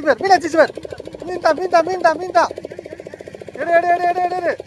பேர் மீன் அடிச்சு பேர் மீன் தான் மீன் தான் மீன் தான் மீன் தான் எடு எடு எடு எடு எடு எடு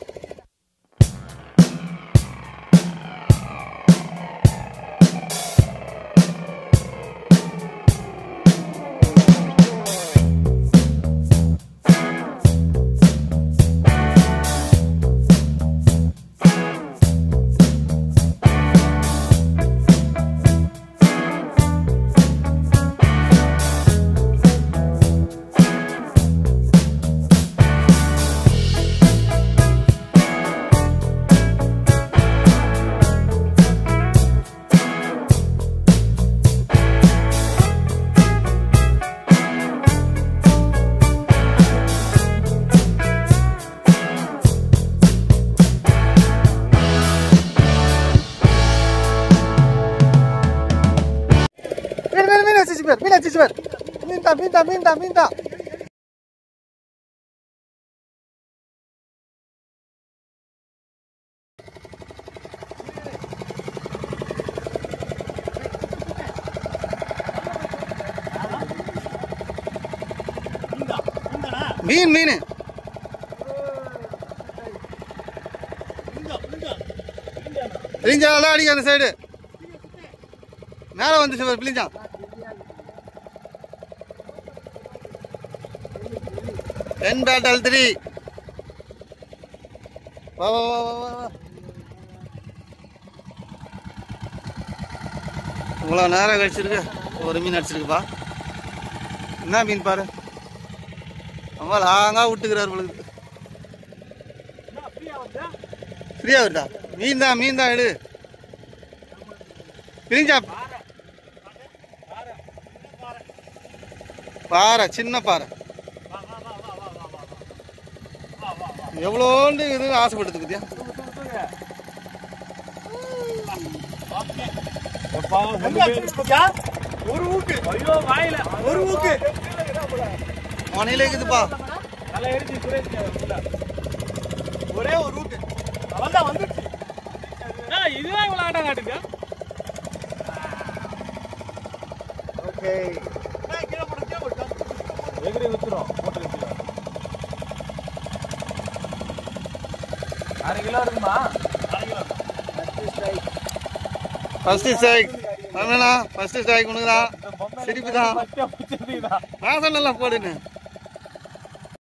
மீன் மீன் மீன் அடிச்சு பேர் மீன் அடிச்சு பேர் மீன் தான் மீன் தான் மீன் தான் மீன் தான் மீன் மீன் பிளிஞ்சாலாம் அடிக்க அந்த சைடு மேலே வந்துச்சு பாரு பிளிஞ்சான் டென் பேட்டல் த்ரீ வா வா வா வா வா வா இவ்வளோ நேரம் கழிச்சிருக்கு ஒரு மீன் அடிச்சிருக்குப்பா என்ன மீன் பாரு அம்மா லாங்கா விட்டுக்கிறார் உங்களுக்கு ஃப்ரீயா வருதா மீன் தான் மீன் தான் எடு பிரிஞ்சா பாறை சின்ன பாறை எவ்வளோண்டு இது ஆசைப்பட்டது பத்தியா ஒரு ஊக்கு ஐயோ வாயில ஒரு ஊக்கு மனையில இருக்குதுப்பா நல்லா எரிஞ்சு சுரேஷ் உள்ள. ஒரே ஒரு ஊக்கு அவன்தான் வந்துடுச்சு ஏய், இதுதான் இவ்வளவு ஆட்டம் காட்டுங்க ஓகே எகிரி வித்துரும் மூட்டை வித்துரும் அரை கிலோ இருக்குமா அரை கிலோ ஃபர்ஸ்ட் ஸ்ட்ரைக் வேணா ஃபர்ஸ்ட் ஸ்ட்ரைக் உனக்கு தான் சிரிப்பு தான் பச்சை பிடிச்சதுதான் நான் சொன்னல போடுன்னு